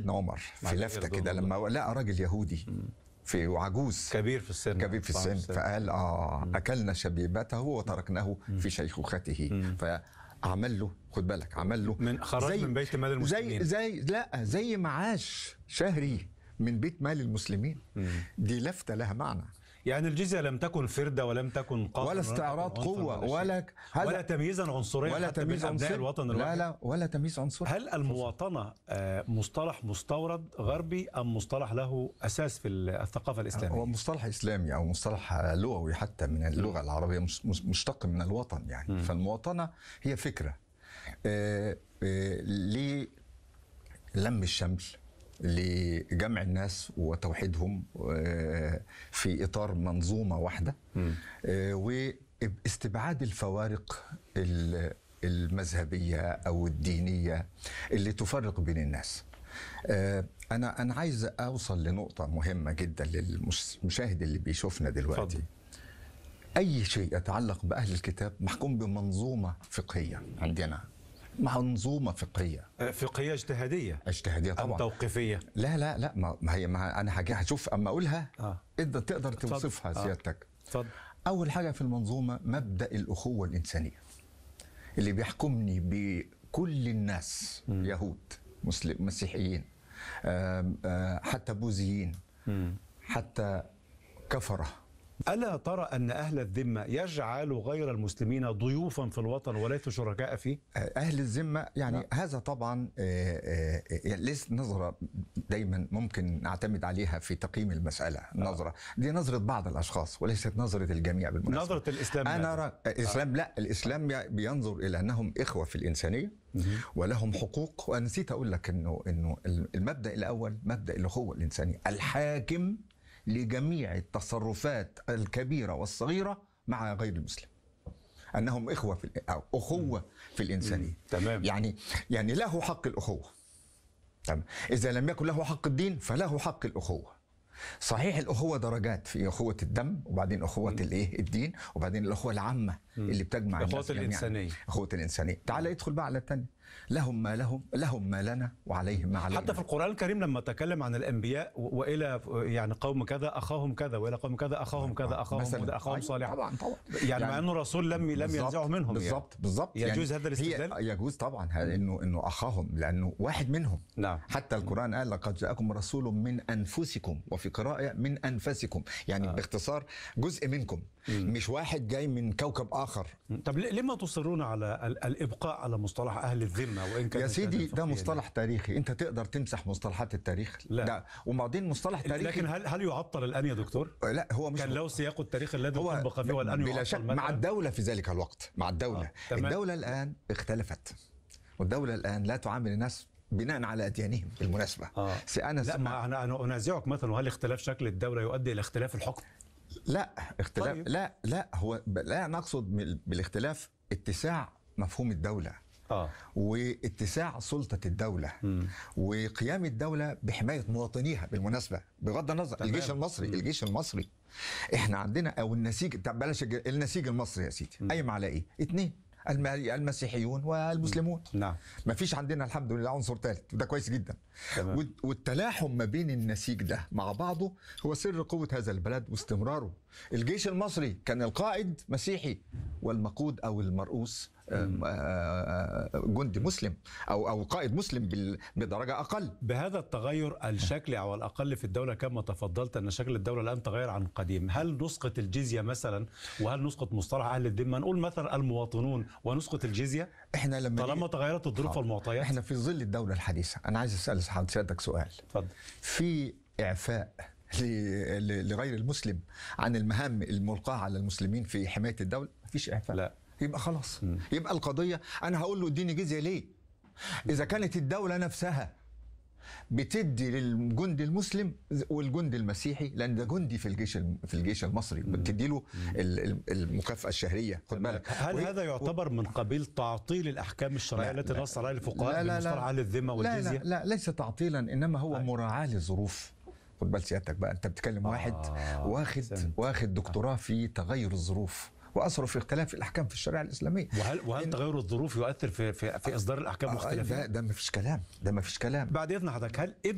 سيدنا عمر مع في ذلك لفته رضوان كده الله. لما لقى راجل يهودي في وعجوز كبير في السن كبير في السن فقال اه اكلنا شبيبته وتركناه في شيخوخته فعمل له خد بالك عمل له من خرج من بيت مال المسلمين. زي زي لا زي معاش شهري من بيت مال المسلمين دي لفته لها معنى يعني الجزيه لم تكن فرده ولم تكن قهر ولا ولم استعراض تكن عنفاً قوه شيء. ولا ولا تمييزا عنصريا ولا حتى تمييز بين ابناء عنصري الوطن لا الواحد لا ولا تمييز عنصري هل المواطنه آه، مصطلح مستورد غربي ام مصطلح له اساس في الثقافه هو الاسلاميه؟ مصطلح اسلامي او مصطلح لغوي حتى من اللغه العربيه مش- مش- مشتق من الوطن يعني فالمواطنه هي فكره آه، آه، للم الشمل لجمع الناس وتوحيدهم آه، في اطار منظومه واحده آه، واستبعاد الفوارق ال- المذهبيه او الدينيه اللي تفرق بين الناس آه، انا انا عايز اوصل لنقطه مهمه جدا للمشاهد اللي بيشوفنا دلوقتي اتفضل. اي شيء يتعلق باهل الكتاب محكوم بمنظومه فقهيه عندنا منظومه فقهيه آه، فقهيه اجتهاديه اجتهاديه ام طبعا توقيفيه؟ لا لا لا ما ما هي ما انا هاجي هشوف اما اقولها آه. انت تقدر اتفضل. توصفها آه. سيادتك اتفضل اول حاجه في المنظومه مبدا الاخوه الانسانيه اللي بيحكمني بكل الناس يهود مسلم مسيحيين آم، آه، حتى بوذيين حتى كفره الا ترى ان اهل الذمه يجعلوا غير المسلمين ضيوفا في الوطن وليسوا شركاء فيه؟ أهل الذمة يعني نعم. هذا طبعا آه، آه، آه، ليست نظرة دايما ممكن نعتمد عليها في تقييم المسألة نظرة دي نظرة بعض الأشخاص وليست نظرة الجميع بالمناسبة نظره الاسلام أنا ماذا؟ أرى الإسلام لا الإسلام ي- بينظر إلى أنهم إخوة في الإنسانية ولهم حقوق وأنا نسيت أقول لك إنه إنه المبدأ الأول مبدأ الأخوة الإنسانية الحاكم لجميع التصرفات الكبيرة والصغيرة مع غير المسلم انهم اخوه في الإ- او اخوه في الانسانيه تمام. يعني يعني له حق الاخوه تمام اذا لم يكن له حق الدين فله حق الاخوه صحيح الاخوه درجات في اخوه الدم وبعدين اخوه الايه الدين وبعدين الاخوه العامه اللي بتجمع أخوة الناس جميعاً. الإنسانية. اخوه الانسانيه تعال ادخل بقى على الثانيه لهم ما لهم لهم ما لنا وعليهم ما علينا حتى في القرآن الكريم لما تكلم عن الأنبياء و- وإلى يعني قوم كذا أخاهم كذا وإلى قوم كذا أخاهم كذا أخاهم مثلاً. كذا أخاهم أي، صالح طبعا طبعا يعني, مع أنه رسول لم لم بالظبط، ينزعه منهم بالظبط بالظبط يجوز هذا الاستدلال؟ هي يجوز طبعا ه- انه انه اخاهم لانه واحد منهم نعم. حتى القران قال لقد جاءكم رسول من انفسكم وفي قراءه من انفسكم يعني آه. باختصار جزء منكم مش واحد جاي من كوكب اخر يعني طب ل- لما تصرون على ال- الإبقاء على مصطلح أهل الذمة وإن كان يا سيدي ده مصطلح تاريخي انت تقدر تمسح مصطلحات التاريخ لا. ده وبعدين مصطلح تاريخي لكن هل هل يعطل الآن يا دكتور؟ لا هو مش كان له سياق التاريخ الذي هو طبق فيه والآن بلا يعطل شك مثلاً؟ مع الدولة في ذلك الوقت مع الدولة آه، تمام. الدولة الآن اختلفت والدولة الآن لا تعامل الناس بناء على أديانهم بالمناسبة آه. سي- أنا لا سمع ما أنا أنا أنازعك مثلا وهل اختلاف شكل الدولة يؤدي إلى اختلاف الحكم؟ لا اختلاف طيب. لا لا هو ب- لا نقصد من- بالاختلاف اتساع مفهوم الدولة آه واتساع سلطة الدولة وقيام الدولة بحماية مواطنيها بالمناسبة بغض النظر تمام. الجيش المصري الجيش المصري احنا عندنا او النسيج طب بلاش الج- النسيج المصري يا سيدي قايم على ايه؟ اثنين الم- المسيحيون والمسلمون نعم. ما فيش عندنا الحمد لله عنصر ثالث وده كويس جدا تمام. وال- والتلاحم ما بين النسيج ده مع بعضه هو سر قوة هذا البلد واستمراره الجيش المصري كان القائد مسيحي والمقود أو المرؤوس آم، آه، جندي مسلم أو أو قائد مسلم بال- بدرجة أقل بهذا التغير الشكلي او الاقل في الدوله كما تفضلت ان شكل الدوله الان تغير عن قديم، هل نسقط الجزيه مثلا وهل نسقط مصطلح اهل الذمه؟ نقول مثلا المواطنون ونسقط الجزيه احنا لما طالما نيجي- تغيرت الظروف حاضر. والمعطيات احنا في ظل الدولة الحديثة أنا عايز أسأل سيادتك سؤال اتفضل في إعفاء ل- ل- لغير المسلم عن المهام الملقاة على المسلمين في حماية الدولة مفيش إعفاء لا. يبقى خلاص يبقى القضية أنا هقول له اديني جزية ليه إذا كانت الدولة نفسها بتدي للجندي المسلم والجندي المسيحي لان ده جندي في الجيش الم- في الجيش المصري بتدي له ال- ال- المكافاه الشهريه خد بالك هل وهي- هذا يعتبر من قبيل تعطيل الاحكام الشرعيه لا، التي لا. نص عليها الفقهاء لا لا بمصطلح لا اهل الذمه لا والجزيه؟ لا, لا ليس تعطيلا انما هو مراعاه للظروف خد بال سيادتك بقى انت بتتكلم واحد آه، واخد أحسنت. واخد دكتوراه في تغير الظروف واثره في اختلاف الاحكام في الشريعه الاسلاميه وهل وهل تغير الظروف يؤثر في في, في اصدار الاحكام آه، مختلفه؟ ده ده ما فيش كلام ده ما فيش كلام بعد اذن حضرتك هل